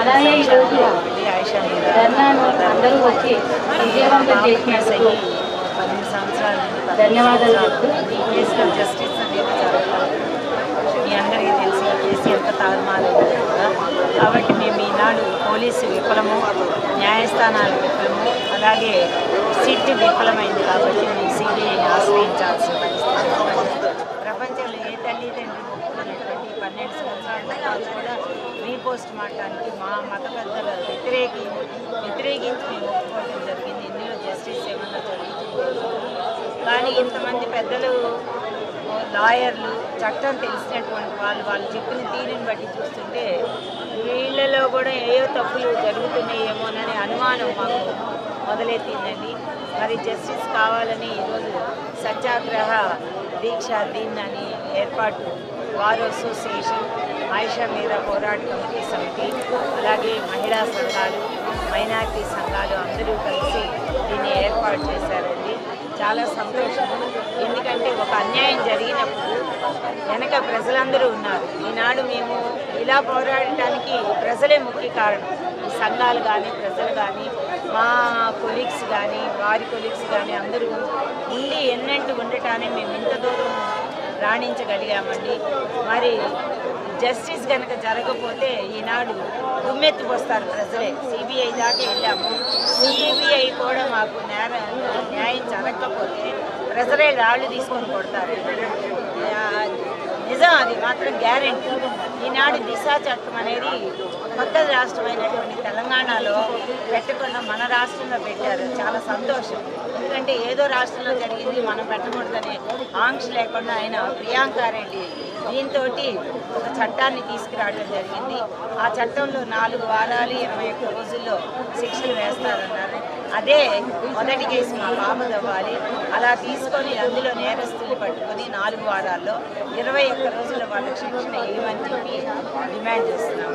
అలాగే ఈరోజు ధర్నాను అందరూ వచ్చి విజయవంతం చేసినందుకు పన్నెండు సంవత్సరాల నుండి ధన్యవాదాలు చెప్తూ ఈ కేసులో జస్టిస్ అనేది జరగదు మీ అందరికీ తెలిసి ఈ కేసు ఎంత తారుమారైంది కూడా కాబట్టి మేము ఈనాడు పోలీసు విఫలము న్యాయస్థానాలు విఫలము అలాగే సిట్ విఫలమైంది కాబట్టి మేము సిబిఐని ఆశ్రయించాల్సిన పరిస్థితి ప్రపంచంలో ఏ తల్లి తండ్రి ఒప్పుకున్నటువంటి పన్నెండు సంవత్సరాల తర్వాత కూడా రీపోస్ట్ మార్టానికి మా మత పెద్దల వ్యతిరేకి వ్యతిరేకించి మేము ఒప్పుకోవడం జరిగింది ఇందులో జస్టిస్ ఏమన్నా జరుగుతుంది కానీ ఇంతమంది పెద్దలు లాయర్లు చట్టం తెలిసినటువంటి వాళ్ళు వాళ్ళు చెప్పిన తీరుని బట్టి చూస్తుంటే వీళ్ళలో కూడా ఏయో తప్పులు జరుగుతున్నాయేమోనని అనుమానం మాకు మొదలెత్తిందండి మరి జస్టిస్ కావాలని ఈరోజు సత్యాగ్రహ దీక్ష దీన్ని ఏర్పాటు వార్ అసోసియేషన్ ఆయిషా మీద పోరాట కమిటీ సమితి అలాగే మహిళా సంఘాలు మైనార్టీ సంఘాలు అందరూ కలిసి దీన్ని ఏర్పాటు చేశారండి చాలా సంతోషం ఎందుకంటే ఒక అన్యాయం జరిగినప్పుడు వెనక ప్రజలందరూ ఉన్నారు ఈనాడు మేము ఇలా పోరాడటానికి ప్రజలే ముఖ్య కారణం ఈ సంఘాలు కానీ ప్రజలు కానీ మా కొలీగ్స్ కానీ వారి కొలీగ్స్ కానీ అందరూ ఉండి ఎన్నెంటు ఉండటానే మేము ఇంత దూరం రాణించగలిగామండి మరి జస్టిస్ కనుక జరగకపోతే ఈనాడు దుమ్మెత్తిపోస్తారు ప్రజలే సిబిఐ దాకా వెళ్ళాము సిబిఐ కూడా మాకు నేర న్యాయం జరగకపోతే ప్రజలే రాళ్ళు తీసుకొని కొడతారు ఆ, నిజం అది మాత్రం గ్యారెంటీ ఈనాడు దిశ చట్టం అనేది కొత్త రాష్ట్రమైనటువంటి తెలంగాణలో పెట్టకుండా మన రాష్ట్రంలో పెట్టారు చాలా సంతోషం ఎందుకంటే ఏదో రాష్ట్రంలో జరిగింది మనం పెట్టకూడదనే ఆంక్ష లేకుండా ఆయన ప్రియాంక రెడ్డి దీంతో ఒక చట్టాన్ని తీసుకురావడం జరిగింది ఆ చట్టంలో నాలుగు వారాలు ఇరవై ఒక్క రోజుల్లో శిక్షలు వేస్తారన్నారు అదే మొదటి కేసు మా పాపదవ్వాలి అలా తీసుకొని అందులో నేరస్తుల్ని పట్టుకొని నాలుగు వారాల్లో ఇరవై ఒక్క రోజుల వాళ్ళకి శిక్షణ ఇవ్వమని చెప్పి డిమాండ్ చేస్తున్నాం